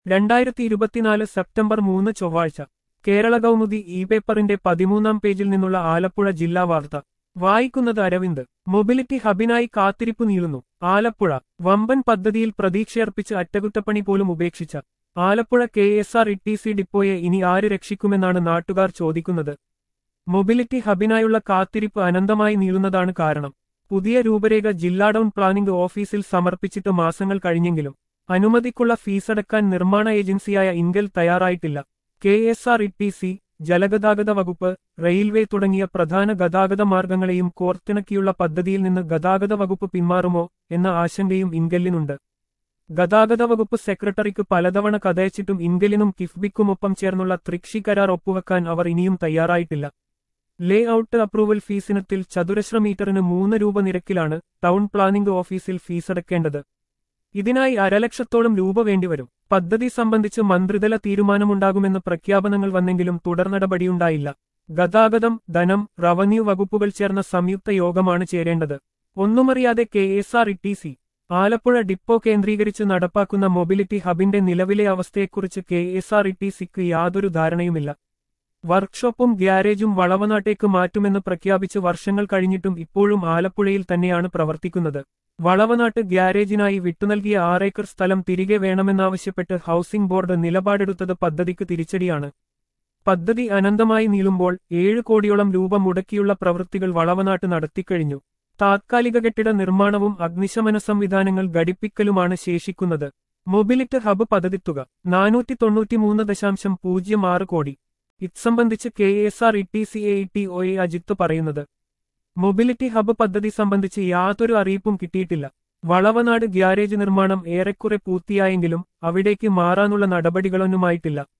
രണ്ടായിരത്തി ഇരുപത്തിനാല് സെപ്റ്റംബർ മൂന്ന് ചൊവ്വാഴ്ച കേരള കൗമുദി ഇ പേപ്പറിന്റെ പതിമൂന്നാം പേജിൽ നിന്നുള്ള ആലപ്പുഴ ജില്ലാ വാർത്ത വായിക്കുന്നത് അരവിന്ദ് മൊബിലിറ്റി ഹബിനായി കാത്തിരിപ്പ് നീളുന്നു ആലപ്പുഴ വമ്പൻ പദ്ധതിയിൽ പ്രതീക്ഷയർപ്പിച്ച് അറ്റകുറ്റപ്പണി പോലും ഉപേക്ഷിച്ച Alappuzha K S R T C സി ഡിപ്പോയെ ഇനി ആര് രക്ഷിക്കുമെന്നാണ് നാട്ടുകാർ ചോദിക്കുന്നത് മൊബിലിറ്റി ഹബിനായുള്ള കാത്തിരിപ്പ് അനന്തമായി നീളുന്നതാണ് കാരണം പുതിയ രൂപരേഖ ജില്ലാ ടൗൺ പ്ലാനിംഗ് ഓഫീസിൽ സമർപ്പിച്ചിട്ട് മാസങ്ങൾ കഴിഞ്ഞെങ്കിലും അനുമതിക്കുള്ള ഫീസടക്കാൻ നിർമ്മാണ ഏജൻസിയായ ഇൻഗൽ തയ്യാറായിട്ടില്ല K S R T C സി ജലഗതാഗത വകുപ്പ് റെയിൽവേ തുടങ്ങിയ പ്രധാന ഗതാഗത മാർഗങ്ങളെയും കോർത്തിണക്കിയുള്ള പദ്ധതിയിൽ നിന്ന് ഗതാഗത വകുപ്പ് പിന്മാറുമോ എന്ന ആശങ്കയും ഇൻഗലിനുണ്ട് ഗതാഗത വകുപ്പ് സെക്രട്ടറിക്ക് പലതവണ കഥയച്ചിട്ടും ഇൻഗലിനും കിഫ്ബിക്കുമൊപ്പം ചേർന്നുള്ള ത്രിക്ഷി കരാർ ഒപ്പുവെക്കാൻ അവർ ഇനിയും തയ്യാറായിട്ടില്ല ലേ ഔട്ട് അപ്രൂവൽ ഫീസിനത്തിൽ ചതുരശ്ര മീറ്ററിന് മൂന്ന് രൂപ നിരക്കിലാണ് ടൗൺ പ്ലാനിംഗ് ഓഫീസിൽ ഫീസടക്കേണ്ടത് ഇതിനായി അരലക്ഷത്തോളം രൂപ വേണ്ടിവരും പദ്ധതി സംബന്ധിച്ച് മന്ത്രിതല തീരുമാനമുണ്ടാകുമെന്ന് പ്രഖ്യാപനങ്ങൾ വന്നെങ്കിലും തുടർനടപടിയുണ്ടായില്ല ഗതാഗതം ധനം റവന്യൂ വകുപ്പുകൾ ചേർന്ന സംയുക്ത യോഗമാണ് ചേരേണ്ടത് ഒന്നുമറിയാതെ K S R T C C Alappuzha depot കേന്ദ്രീകരിച്ച് നടപ്പാക്കുന്ന മൊബിലിറ്റി ഹബിന്റെ നിലവിലെ അവസ്ഥയെക്കുറിച്ച് K S R T T സിക്ക് യാതൊരു ധാരണയുമില്ല വർക്ക്ഷോപ്പും ഗ്യാരേജും വളവനാട്ടേക്ക് മാറ്റുമെന്ന് പ്രഖ്യാപിച്ച് വർഷങ്ങൾ കഴിഞ്ഞിട്ടും ഇപ്പോഴും ആലപ്പുഴയിൽ തന്നെയാണ് പ്രവർത്തിക്കുന്നത് വളവനാട്ട് ഗ്യാരേജിനായി വിട്ടുനൽകിയ ആറേക്കർ സ്ഥലം തിരികെ വേണമെന്നാവശ്യപ്പെട്ട് ഹൌസിംഗ് ബോർഡ് നിലപാടെടുത്തത് പദ്ധതിക്ക് തിരിച്ചടിയാണ് പദ്ധതി അനന്തമായി നീളുമ്പോൾ ഏഴ് കോടിയോളം രൂപ മുടക്കിയുള്ള പ്രവൃത്തികൾ വളവനാട്ട് നടത്തിക്കഴിഞ്ഞു താത്കാലിക കെട്ടിട നിർമ്മാണവും അഗ്നിശമന സംവിധാനങ്ങൾ ഘടിപ്പിക്കലുമാണ് ശേഷിക്കുന്നത് മൊബിലിറ്റ് ഹബ് പദ്ധതിത്തുക നാനൂറ്റി തൊണ്ണൂറ്റിമൂന്ന് ദശാംശം പൂജ്യം ആറ് കോടി ഇത്സംബന്ധിച്ച് K S R T C C A T O A Ajith പറയുന്നത് മൊബിലിറ്റി ഹബ് പദ്ധതി സംബന്ധിച്ച് യാതൊരു അറിയിപ്പും കിട്ടിയിട്ടില്ല വളവനാട് ഗ്യാരേജ് നിർമ്മാണം ഏറെക്കുറെ പൂർത്തിയായെങ്കിലും അവിടേക്ക് മാറാനുള്ള നടപടികളൊന്നുമായിട്ടില്ല